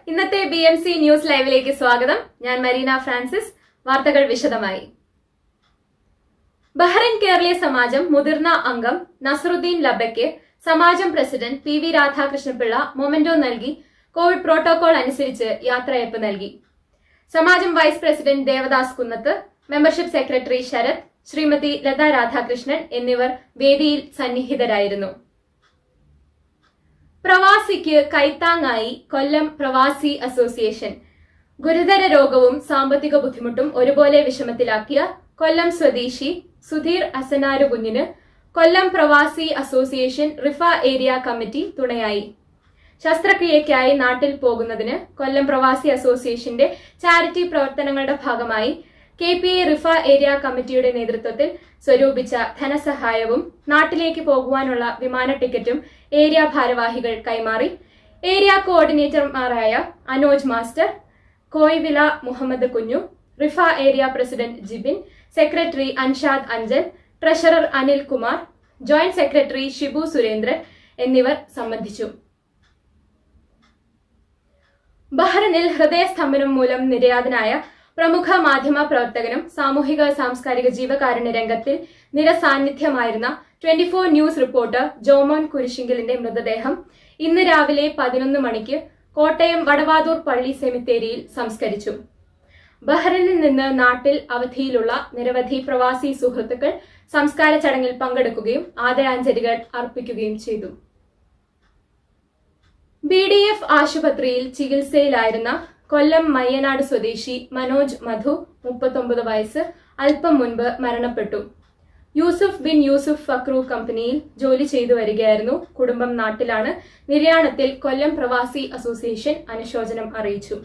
ഇന്നത്തെ B M C news ലൈവിലേക്ക് സ്വാഗതം ഞാൻ മരീന ഫ്രാൻസിസ് വാർത്തകൾ വിശദമായി ബഹ്റൈൻ കേരളീയ സമാജം മുതിർന്ന അംഗം നസറുദ്ദീൻ ലബയ്ക്ക് Samajam president P V Radhakrishnapillai memento നൽകി കോവിഡ് പ്രോട്ടോകോൾ അനുസരിച്ച് യാത്രയയപ്പ് നൽകി Samajam vice president Devadas Kunnath membership secretary Sarath Shrimati Latha Radhakrishnan എന്നിവർ വേദിയിൽ സന്നിഹിതരായിരുന്നു പ്രവാസിക്ക് കൈത്താങ്ങായി കൊല്ലം പ്രവാസി അസോസിയേഷൻ ഗുരുതര രോഗവും സാമ്പത്തിക ബുദ്ധിമുട്ടും ഒരുപോലെ വിഷമത്തിലാക്കിയ കൊല്ലം സ്വദേശി സുധീർ അസനാരു കുഞ്ഞിന് കൊല്ലം പ്രവാസി അസോസിയേഷൻ റിഫ ഏരിയ കമ്മിറ്റി തുണയായി ശസ്ത്രക്രിയയ്ക്കായി നാട്ടിൽ പോകുന്നതിന് കൊല്ലം പ്രവാസി അസോസിയേഷന്റെ ചാരിറ്റി പ്രവർത്തനങ്ങളുടെ ഭാഗമായി K P A Riffa area കമ്മിറ്റിയുടെ നേതൃത്വത്തിൽ സ്വരൂപിച്ച ധനസഹായവും നാട്ടിലേക്ക് പോകുവാനുള്ള വിമാന ടിക്കറ്റും ഏരിയ ഭാരവാഹികൾ കൈമാറി ഏരിയ കോർഡിനേറ്റർമാരായ Anoj master Koyivila Muhammad Kunju Riffa area president Jibin secretary Anshad Anchal treasurer Anil Kumar joint secretary Shibu Surendran എന്നിവർ സംബന്ധിച്ചു ബഹ്റിനിൽ ഹൃദയസ്തംഭനം മൂലം നിര്യാതനായ പ്രമുഖ മാധ്യമ പ്രവർത്തകനും സാമൂഹിക സാംസ്കാരിക ജീവകാരുണ്യ രംഗത്തിൽ നിരസാന്നിധ്യമായിരുന്ന twenty four news reporter Jomon കുരിശിങ്കലിന്റെ മൃതദേഹം ഇന്ന് രാവിലെ പതിനൊന്ന് മണിക്ക് കോട്ടയം വടവാതൂർ പള്ളി സെമിത്തേരിയിൽ സംസ്കരിച്ചു ബഹ്റിനിൽ നിന്ന് നാട്ടിൽ അവധിയിലുള്ള നിരവധി പ്രവാസി സുഹൃത്തുക്കൾ സംസ്കാര ചടങ്ങിൽ പങ്കെടുക്കുകയും ആദരാഞ്ജലികൾ അർപ്പിക്കുകയും ചെയ്തു ബി ഡി എഫ് ആശുപത്രിയിൽ ചികിത്സയിലായിരുന്ന കൊല്ലം മയ്യനാട് സ്വദേശി മനോജ് മധു മുപ്പത്തൊമ്പത് വയസ്സ് അല്പം മുൻപ് മരണപ്പെട്ടു യൂസുഫ് ബിൻ യൂസുഫ് ഫക്രു കമ്പനിയിൽ ജോലി ചെയ്തു വരികയായിരുന്നു കുടുംബം നാട്ടിലാണ് നിര്യാണത്തിൽ കൊല്ലം പ്രവാസി അസോസിയേഷൻ അനുശോചനം അറിയിച്ചു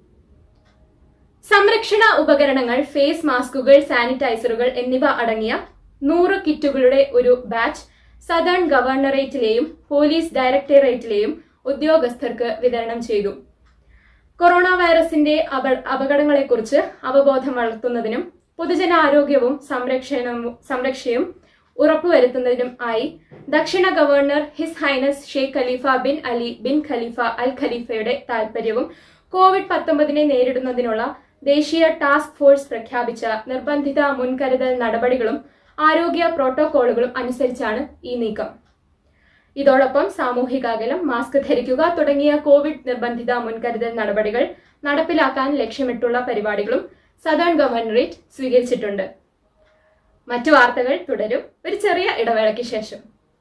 സംരക്ഷണ ഉപകരണങ്ങൾ ഫേസ് മാസ്കുകൾ സാനിറ്റൈസറുകൾ എന്നിവ അടങ്ങിയ നൂറ് കിറ്റുകളുടെ ഒരു ബാച്ച് സദേൺ ഗവർണറേറ്റിലെയും പോലീസ് ഡയറക്ടറേറ്റിലെയും ഉദ്യോഗസ്ഥർക്ക് വിതരണം ചെയ്തു കൊറോണ വൈറസിന്റെ അപ- അപകടങ്ങളെക്കുറിച്ച് അവബോധം വളർത്തുന്നതിനും പൊതുജനാരോഗ്യവും സംരക്ഷണവും സംരക്ഷയും ഉറപ്പുവരുത്തുന്നതിനും ആയി ദക്ഷിണ governor his highness Sheikh Khalifa bin Ali bin Khalifa Al ഖലീഫയുടെ താൽപര്യവും കോവിഡ് പത്തൊമ്പതിനെ നേരിടുന്നതിനുള്ള ദേശീയ ടാസ്ക് ഫോഴ്സ് പ്രഖ്യാപിച്ച നിർബന്ധിത മുൻകരുതൽ നടപടികളും ആരോഗ്യ പ്രോട്ടോകോളുകളും അനുസരിച്ചാണ് ഈ നീക്കം ഇതോടൊപ്പം സാമൂഹിക അകലം മാസ്ക് ധരിക്കുക തുടങ്ങിയ കോവിഡ് നിർബന്ധിത മുൻകരുതൽ നടപടികൾ നടപ്പിലാക്കാൻ ലക്ഷ്യമിട്ടുള്ള പരിപാടികളും സദേൺ ഗവർണറേറ്റ് സ്വീകരിച്ചിട്ടുണ്ട് മറ്റു വാർത്തകൾ തുടരും ഒരു ചെറിയ ഇടവേളയ്ക്ക് ശേഷം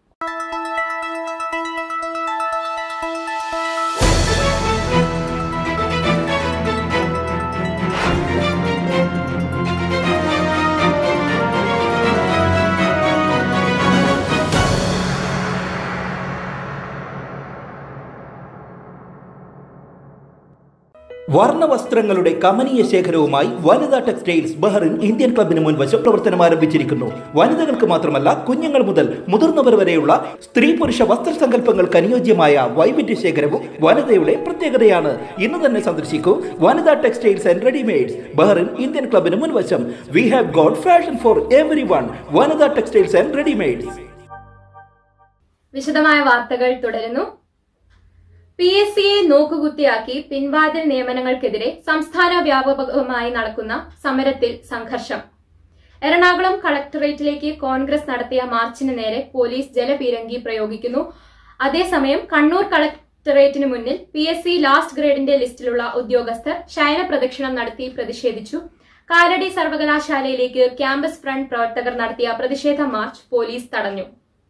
വർണ്ണവസ്ത്രങ്ങളുടെ കമനീയ ശേഖരവുമായി വനിതാ ടെക്സ്റ്റൈൽസ് ബഹ്റിൻ ഇന്ത്യൻ ക്ലബിന് മുൻവശം പ്രവർത്തനം ആരംഭിച്ചിരിക്കുന്നു വനിതകൾക്ക് മാത്രമല്ല കുഞ്ഞുങ്ങൾ മുതൽ മുതിർന്നവർ വരെയുള്ള സ്ത്രീ പുരുഷ വസ്ത്രസങ്കല്പങ്ങൾക്ക് അനുയോജ്യമായ വൈവിധ്യ ശേഖരവും വനിതയുടെ പ്രത്യേകതയാണ് ഇന്ന് തന്നെ സന്ദർശിക്കൂ Vanitha textiles and readymades Bahrain Indian ക്ലബിന് മുൻവശം we have got fashion for everyone Vanitha textiles and readymades വിശദമായ വാർത്തകൾ തുടരുന്നു പി എസ് സിയെ നോക്കുകുത്തിയാക്കി പിൻവാതിൽ നിയമനങ്ങൾക്കെതിരെ സംസ്ഥാന വ്യാപകമായി നടക്കുന്ന സമരത്തിൽ സംഘർഷം എറണാകുളം കളക്ടറേറ്റിലേക്ക് കോൺഗ്രസ് നടത്തിയ മാർച്ചിന് നേരെ പോലീസ് ജലപീരങ്കി പ്രയോഗിക്കുന്നു അതേസമയം കണ്ണൂർ കളക്ടറേറ്റിന് മുന്നിൽ പി എസ് സി ലാസ്റ്റ് ഗ്രേഡിന്റെ ലിസ്റ്റിലുള്ള ഉദ്യോഗസ്ഥർ ശയന പ്രദക്ഷിണം നടത്തി പ്രതിഷേധിച്ചു കാലടി സർവകലാശാലയിലേക്ക് ക്യാമ്പസ് ഫ്രണ്ട് പ്രവർത്തകർ നടത്തിയ പ്രതിഷേധ മാർച്ച് പോലീസ് തടഞ്ഞു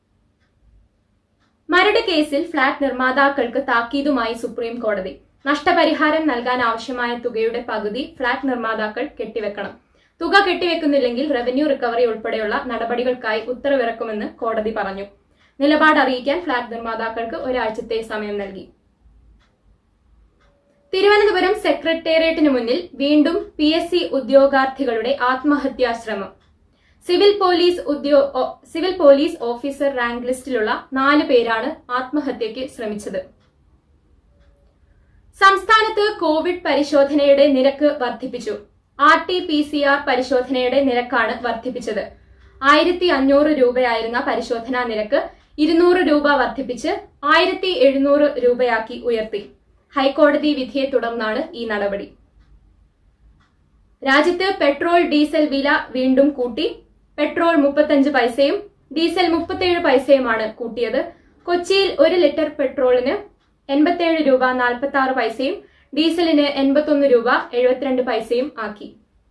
മരട് കേസിൽ ഫ്ളാറ്റ് നിർമ്മാതാക്കൾക്ക് താക്കീതുമായി സുപ്രീം കോടതി നഷ്ടപരിഹാരം നൽകാൻ ആവശ്യമായ തുകയുടെ പകുതി ഫ്ളാറ്റ് നിർമ്മാതാക്കൾ കെട്ടിവെക്കണം തുക കെട്ടിവെക്കുന്നില്ലെങ്കിൽ റവന്യൂ റിക്കവറി ഉൾപ്പെടെയുള്ള നടപടികൾക്കായി ഉത്തരവിറക്കുമെന്ന് കോടതി പറഞ്ഞു നിലപാട് അറിയിക്കാൻ ഫ്ളാറ്റ് നിർമ്മാതാക്കൾക്ക് ഒരാഴ്ചത്തെ സമയം നൽകി തിരുവനന്തപുരം സെക്രട്ടേറിയറ്റിന് മുന്നിൽ വീണ്ടും പി എസ് സി ഉദ്യോഗാർത്ഥികളുടെ ആത്മഹത്യാശ്രമം സിവിൽ പോലീസ് ഉദ്യോ ഓ- സിവിൽ പോലീസ് ഓഫീസർ റാങ്ക് ലിസ്റ്റിലുള്ള നാല് പേരാണ് ആത്മഹത്യയ്ക്ക് ശ്രമിച്ചത് സംസ്ഥാനത്ത് കോവിഡ് പരിശോധനയുടെ നിരക്ക് വർദ്ധിപ്പിച്ചു R T P C R പരിശോധനയുടെ നിരക്കാണ് വർദ്ധിപ്പിച്ചത് ആയിരത്തി അഞ്ഞൂറ് രൂപയായിരുന്ന പരിശോധനാ നിരക്ക് ഇരുന്നൂറ് രൂപ വർദ്ധിപ്പിച്ച് ആയിരത്തി എഴുന്നൂറ് രൂപയാക്കി ഉയർത്തി ഹൈക്കോടതി വിധിയെ തുടർന്നാണ് ഈ നടപടി രാജ്യത്ത് പെട്രോൾ ഡീസൽ വില വീണ്ടും കൂട്ടി പെട്രോൾ മുപ്പത്തഞ്ച് പൈസയും ഡീസൽ മുപ്പത്തേഴ് പൈസയുമാണ് കൂട്ടിയത് കൊച്ചിയിൽ ഒരു ലിറ്റർ പെട്രോളിന് എൺപത്തേഴ് രൂപ നാൽപ്പത്തി ആറ് പൈസയും ഡീസലിന് എൺപത്തൊന്ന് രൂപ എഴുപത്തിരണ്ട് പൈസയും ആക്കി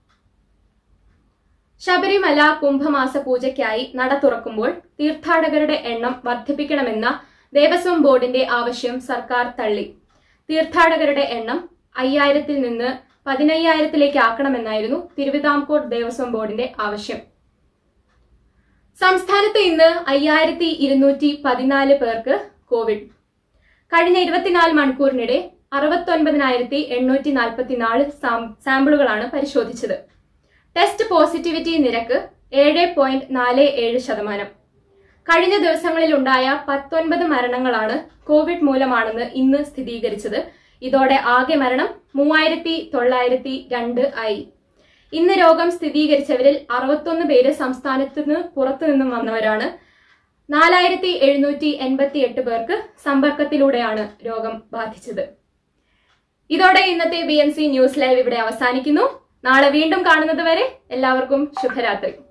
ശബരിമല കുംഭമാസ പൂജയ്ക്കായി നട തുറക്കുമ്പോൾ തീർത്ഥാടകരുടെ എണ്ണം വർദ്ധിപ്പിക്കണമെന്ന ദേവസ്വം ബോർഡിന്റെ ആവശ്യം സർക്കാർ തള്ളി തീർത്ഥാടകരുടെ എണ്ണം അയ്യായിരത്തിൽ നിന്ന് പതിനയ്യായിരത്തിലേക്ക് ആക്കണമെന്നായിരുന്നു തിരുവിതാംകൂർ ദേവസ്വം ബോർഡിന്റെ ആവശ്യം സംസ്ഥാനത്ത് ഇന്ന് അയ്യായിരത്തി ഇരുന്നൂറ്റി പതിനാല് പേർക്ക് കോവിഡ് കഴിഞ്ഞ ഇരുപത്തിനാല് മണിക്കൂറിനിടെ അറുപത്തൊൻപതിനായിരത്തി എണ്ണൂറ്റി നാൽപ്പത്തിനാല് സാമ്പിളുകളാണ് പരിശോധിച്ചത് ടെസ്റ്റ് പോസിറ്റിവിറ്റി നിരക്ക് ഏഴ് പോയിന്റ് നാല് ഏഴ് ശതമാനം കഴിഞ്ഞ ദിവസങ്ങളിൽ ഉണ്ടായ പത്തൊൻപത് മരണങ്ങളാണ് കോവിഡ് മൂലമാണെന്ന് ഇന്ന് സ്ഥിരീകരിച്ചത് ഇതോടെ ആകെ മരണം മൂവായിരത്തി തൊള്ളായിരത്തി രണ്ട് ആയി ഇന്ന് രോഗം സ്ഥിരീകരിച്ചവരിൽ അറുപത്തൊന്ന് പേര് സംസ്ഥാനത്തു നിന്ന് പുറത്തു നിന്നും വന്നവരാണ് നാലായിരത്തി എഴുന്നൂറ്റി എൺപത്തി എട്ട് പേർക്ക് സമ്പർക്കത്തിലൂടെയാണ് രോഗം ബാധിച്ചത് ഇതോടെ ഇന്നത്തെ B M C news live ഇവിടെ അവസാനിക്കുന്നു നാളെ വീണ്ടും കാണുന്നത് വരെ എല്ലാവർക്കും ശുഭരാത്രി